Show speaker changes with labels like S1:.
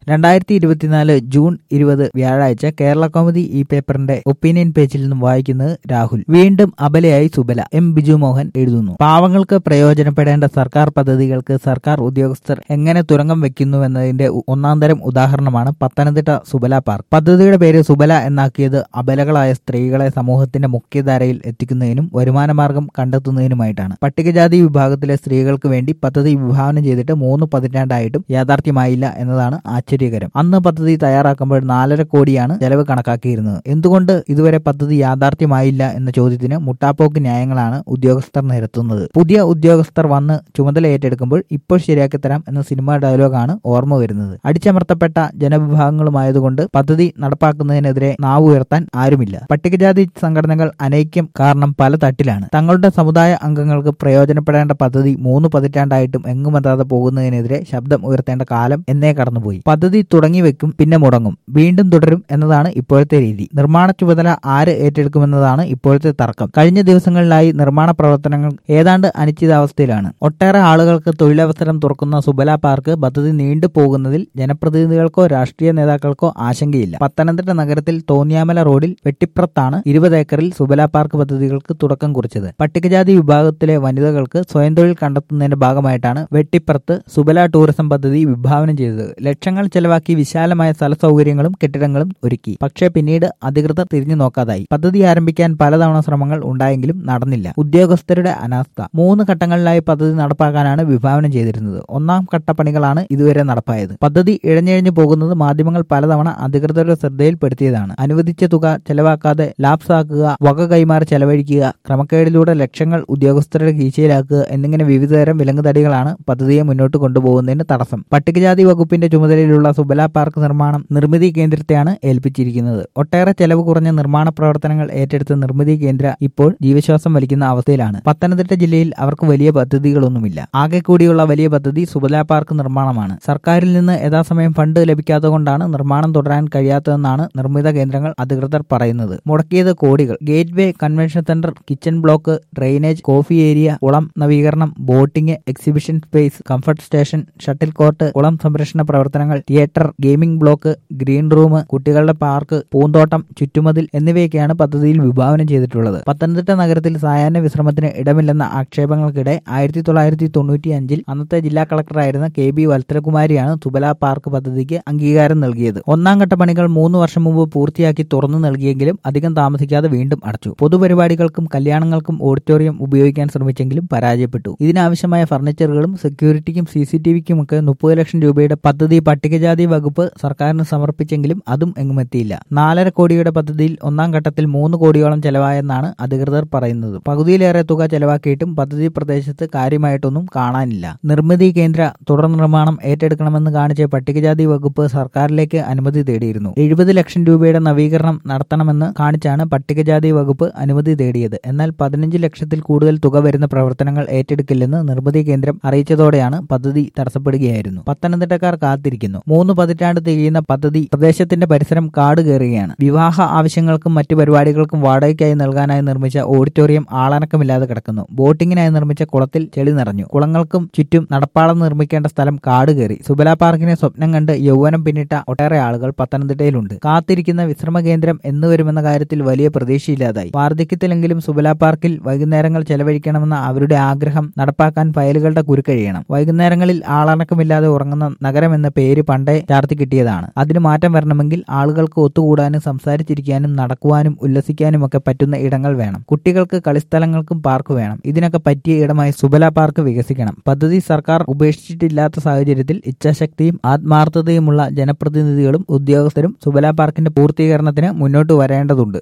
S1: രണ്ടായിരത്തി ഇരുപത്തിനാല് ജൂൺ ഇരുപത് വ്യാഴാഴ്ച കേരള കോമഡി ഈ പേപ്പറിന്റെ ഒപ്പീനിയൻ പേജിൽ നിന്നും വായിക്കുന്നത് രാഹുൽ വീണ്ടും അബലയായി സുബല എം ബിജു മോഹൻ എഴുതുന്നു പാവങ്ങൾക്ക് പ്രയോജനപ്പെടേണ്ട സർക്കാർ പദ്ധതികൾക്ക് സർക്കാർ ഉദ്യോഗസ്ഥർ എങ്ങനെ തുരങ്കം വെക്കുന്നുവെന്നതിന്റെ ഉ- ഒന്നാം തരം ഉദാഹരണമാണ് പത്തനംതിട്ട സുബല പാർക്ക് പദ്ധതിയുടെ പേര് സുബല എന്നാക്കിയത് അബലകളായ സ്ത്രീകളെ സമൂഹത്തിന്റെ മുഖ്യധാരയിൽ എത്തിക്കുന്നതിനും വരുമാനമാർഗം കണ്ടെത്തുന്നതിനുമായിട്ടാണ് പട്ടികജാതി വിഭാഗത്തിലെ സ്ത്രീകൾക്ക് വേണ്ടി പദ്ധതി വിഭാവനം ചെയ്തിട്ട് മൂന്ന് പതിറ്റാണ്ടായിട്ടും യാഥാർത്ഥ്യമായില്ല എന്നതാണ് ആശ്ചര്യകരം അന്ന് പദ്ധതി തയ്യാറാക്കുമ്പോൾ നാലര കോടിയാണ് ചെലവ് കണക്കാക്കിയിരുന്നത് എന്തുകൊണ്ട് ഇതുവരെ പദ്ധതി യാഥാർത്ഥ്യമായില്ല എന്ന ചോദ്യത്തിന് മുട്ടാപ്പോക്ക് ന്യായങ്ങളാണ് ഉദ്യോഗസ്ഥർ നിരത്തുന്നത് പുതിയ ഉദ്യോഗസ്ഥർ വന്ന് ചുമതല ഏറ്റെടുക്കുമ്പോൾ ഇപ്പോൾ ശരിയാക്കി തരാം എന്ന സിനിമാ ഡയലോഗാണ് ഓർമ്മ വരുന്നത് അടിച്ചമർത്തപ്പെട്ട ജനവിഭാഗങ്ങളുമായതുകൊണ്ട് പദ്ധതി നടപ്പാക്കുന്നതിനെതിരെ നാവ് ഉയർത്താൻ ആരുമില്ല പട്ടികജാതി സംഘടനകൾ അനൈക്യം കാരണം പല തട്ടിലാണ് തങ്ങളുടെ സമുദായ അംഗങ്ങൾക്ക് പ്രയോജനപ്പെടേണ്ട പദ്ധതി മൂന്ന് പതിറ്റാണ്ടായിട്ടും എങ്ങുമെത്താതെ പോകുന്നതിനെതിരെ ശബ്ദം ഉയർത്തേണ്ട കാലം എന്നേ കടന്നുപോയി പദ്ധതി തുടങ്ങി വെക്കും പിന്നെ മുടങ്ങും വീണ്ടും തുടരും എന്നതാണ് ഇപ്പോഴത്തെ രീതി നിർമ്മാണ ചുമതല ആര് ഏറ്റെടുക്കുമെന്നതാണ് ഇപ്പോഴത്തെ തർക്കം കഴിഞ്ഞ ദിവസങ്ങളിലായി നിർമ്മാണ പ്രവർത്തനങ്ങൾ ഏതാണ്ട് അനിശ്ചിതാവസ്ഥയിലാണ് ഒട്ടേറെ ആളുകൾക്ക് തൊഴിലവസരം തുറക്കുന്ന സുബല പാർക്ക് പദ്ധതി നീണ്ടു പോകുന്നതിൽ ജനപ്രതിനിധികൾക്കോ രാഷ്ട്രീയ നേതാക്കൾക്കോ ആശങ്കയില്ല പത്തനംതിട്ട നഗരത്തിൽ തോന്നിയാമല റോഡിൽ വെട്ടിപ്പുറത്താണ് ഇരുപത് ഏക്കറിൽ സുബല പാർക്ക് പദ്ധതികൾക്ക് തുടക്കം കുറിച്ചത് പട്ടികജാതി വിഭാഗത്തിലെ വനിതകൾക്ക് സ്വയം തൊഴിൽ കണ്ടെത്തുന്നതിന്റെ ഭാഗമായിട്ടാണ് വെട്ടിപ്പുറത്ത് സുബല ടൂറിസം പദ്ധതി വിഭാവനം ചെയ്തത് ലക്ഷങ്ങൾ ചെലവാക്കി വിശാലമായ സ്ഥല സൗകര്യങ്ങളും കെട്ടിടങ്ങളും ഒരുക്കി പക്ഷേ പിന്നീട് അധികൃതർ തിരിഞ്ഞു നോക്കാതായി പദ്ധതി ആരംഭിക്കാൻ പലതവണ ശ്രമങ്ങൾ ഉണ്ടായെങ്കിലും നടന്നില്ല ഉദ്യോഗസ്ഥരുടെ അനാസ്ഥ മൂന്ന് ഘട്ടങ്ങളിലായി പദ്ധതി നടപ്പാക്കാനാണ് വിഭാവനം ചെയ്തിരുന്നത് ഒന്നാം ഘട്ട പണികളാണ് ഇതുവരെ നടപ്പായത് പദ്ധതി ഇഴഞ്ഞിഴഞ്ഞു പോകുന്നത് മാധ്യമങ്ങൾ പലതവണ അധികൃതരുടെ ശ്രദ്ധയിൽപ്പെടുത്തിയതാണ് അനുവദിച്ച തുക ചെലവാക്കാതെ ലാപ്സ് ആക്കുക വക കൈമാറി ചെലവഴിക്കുക ക്രമക്കേടിലൂടെ ലക്ഷങ്ങൾ ഉദ്യോഗസ്ഥരുടെ കീശയിലാക്കുക എന്നിങ്ങനെ വിവിധതരം വിലങ്ങുതടികളാണ് പദ്ധതിയെ മുന്നോട്ട് കൊണ്ടുപോകുന്നതിന് തടസ്സം പട്ടികജാതി വകുപ്പിന്റെ ചുമതലയിലുള്ള സുബല പാർക്ക് നിർമ്മാണം നിർമ്മിതി കേന്ദ്രത്തെയാണ് ഏൽപ്പിച്ചിരിക്കുന്നത് ഒട്ടേറെ ചെലവ് കുറഞ്ഞ നിർമ്മാണ പ്രവർത്തനങ്ങൾ ഏറ്റെടുത്ത നിർമ്മിതി കേന്ദ്ര ഇപ്പോൾ ജീവശ്വാസം വലിക്കുന്ന അവസ്ഥയിലാണ് പത്തനംതിട്ട ജില്ലയിൽ അവർക്ക് വലിയ പദ്ധതികളൊന്നുമില്ല ആകെ കൂടിയുള്ള വലിയ പദ്ധതി സുബല പാർക്ക് നിർമ്മാണമാണ് സർക്കാരിൽ നിന്ന് യഥാസമയം ഫണ്ട് ലഭിക്കാത്തതുകൊണ്ടാണ് നിർമ്മാണം തുടരാൻ കഴിയാത്തതെന്നാണ് നിർമ്മിത കേന്ദ്രങ്ങൾ അധികൃതർ പറയുന്നത് മുടക്കിയത് കോടികൾ gateway convention centre kitchen block drainage coffee area കുളം നവീകരണം boating exhibition space comfort station shuttle court കുളം സംരക്ഷണ പ്രവർത്തനങ്ങൾ theatre gaming block green room കുട്ടികളുടെ പാർക്ക് പൂന്തോട്ടം ചുറ്റുമതിൽ എന്നിവയൊക്കെയാണ് പദ്ധതിയിൽ വിഭാവനം ചെയ്തിട്ടുള്ളത് പത്തനംതിട്ട നഗരത്തിൽ സായാഹ്ന വിശ്രമത്തിന് ഇടമില്ലെന്ന ആക്ഷേപങ്ങൾക്കിടെ ആയിരത്തി തൊള്ളായിരത്തി തൊണ്ണൂറ്റി അഞ്ചിൽ അന്നത്തെ ജില്ലാ കളക്ടറായിരുന്ന കെ ബി വത്സലകുമാരിയാണ് തുബല പാർക്ക് പദ്ധതിക്ക് അംഗീകാരം നൽകിയത് ഒന്നാം ഘട്ട പണികൾ മൂന്ന് വർഷം മുമ്പ് പൂർത്തിയാക്കി തുറന്നു നൽകിയെങ്കിലും അധികം താമസിക്കാതെ വീണ്ടും അടച്ചു പൊതുപരിപാടികൾക്കും കല്യാണങ്ങൾക്കും ഓഡിറ്റോറിയം ഉപയോഗിക്കാൻ ശ്രമിച്ചെങ്കിലും പരാജയപ്പെട്ടു ഇതിനാവശ്യമായ ഫർണിച്ചറുകളും സെക്യൂരിറ്റിക്കും സി സി ടി വിക്കും ഒക്കെ മുപ്പത് ലക്ഷം രൂപയുടെ പദ്ധതി പട്ടികജാതി വകുപ്പ് സർക്കാരിന് സമർപ്പിച്ചെങ്കിലും അതും എങ്ങുമെത്തിയില്ല നാലര കോടിയുടെ പദ്ധതിയിൽ ഒന്നാം ഘട്ടത്തിൽ മൂന്ന് കോടിയോളം ചെലവായെന്നാണ് അധികൃതർ പറയുന്നത് പകുതിയിലേറെ തുക ചെലവാക്കിയിട്ടും പദ്ധതി പ്രദേശത്ത് കാര്യമായിട്ടൊന്നും കാണാനില്ല നിർമ്മിതി കേന്ദ്ര തുടർ നിർമ്മാണം ഏറ്റെടുക്കണമെന്ന് കാണിച്ച് പട്ടികജാതി വകുപ്പ് സർക്കാരിലേക്ക് അനുമതി തേടിയിരുന്നു എഴുപത് ലക്ഷം രൂപയുടെ നവീകരണം നടത്തണമെന്ന് കാണിച്ചാണ് പട്ടികജാതി വകുപ്പ് അനുമതി തേടിയത് എന്നാൽ പതിനഞ്ച് ലക്ഷത്തിൽ കൂടുതൽ തുക വരുന്ന പ്രവർത്തനങ്ങൾ ഏറ്റെടുക്കില്ലെന്ന് നിർമ്മിതി കേന്ദ്രം അറിയിച്ചതോടെയാണ് പദ്ധതി തടസ്സപ്പെടുകയായിരുന്നു പത്തനംതിട്ടക്കാർ കാത്തിരിക്കുന്നു മൂന്ന് പതിറ്റാണ്ട് തികയുന്ന പദ്ധതി പ്രദേശത്തിന്റെ പരിസരം കാട് കയറുകയാണ് വിവാഹ ആവശ്യങ്ങൾക്കും മറ്റു പരിപാടികൾക്കും വാടകയ്ക്കായി നൽകാനായി നിർമ്മിച്ച ഓഡിറ്റോറിയം ആളനക്കമില്ലാതെ കിടക്കുന്നു ബോട്ടിങ്ങിനായി നിർമ്മിച്ച കുളത്തിൽ ചെളി നിറഞ്ഞു കുളങ്ങൾക്കും ചുറ്റും നടപ്പാളം നിർമ്മിക്കേണ്ട സ്ഥലം കാട് കയറി സുബല പാർക്കിനെ സ്വപ്നം കണ്ട് യൗവനം പിന്നിട്ട ഒട്ടേറെ ആളുകൾ പത്തനംതിട്ടയിലുണ്ട് കാത്തിരിക്കുന്ന വിശ്രമ കേന്ദ്രം എന്ന് വരുമെന്ന കാര്യത്തിൽ വലിയ പ്രതീക്ഷയില്ലാതായി വാർദ്ധക്യത്തിലെങ്കിലും സുബല പാർക്കിൽ വൈകുന്നേരങ്ങൾ ചെലവഴിക്കണമെന്ന അവരുടെ ആഗ്രഹം നടപ്പാക്കാൻ ഫയലുകളുടെ കുരുക്കഴിയണം വൈകുന്നേരങ്ങളിൽ ആളനക്കമില്ലാതെ ഉറങ്ങുന്ന നഗരം എന്ന പേര് പണ്ടേ ചാർത്തി കിട്ടിയതാണ് അതിന് മാറ്റം വരണമെങ്കിൽ ആളുകൾക്ക് ഒത്തുകൂടാനും സംസാരിച്ചിരിക്കാനും നടക്കുവാനും ഉല്ലസിക്കാനും ഒക്കെ പറ്റുന്ന ഇടങ്ങൾ വേണം കുട്ടികൾക്ക് കളിസ്ഥലങ്ങൾക്കും പാർക്ക് വേണം ഇതിനൊക്കെ പറ്റിയ ഇടമായി സുബല പാർക്ക് വികസിക്കണം പദ്ധതി സർക്കാർ ഉപേക്ഷിച്ചിട്ടില്ലാത്ത സാഹചര്യത്തിൽ ഇച്ഛാശക്തിയും ആത്മാർത്ഥതയുമുള്ള ജനപ്രതിനിധികളും ഉദ്യോഗസ്ഥരും സുബല പാർക്കിന്റെ പൂർത്തീകരണത്തിന് മുന്നോട്ട് വരേണ്ടതുണ്ട്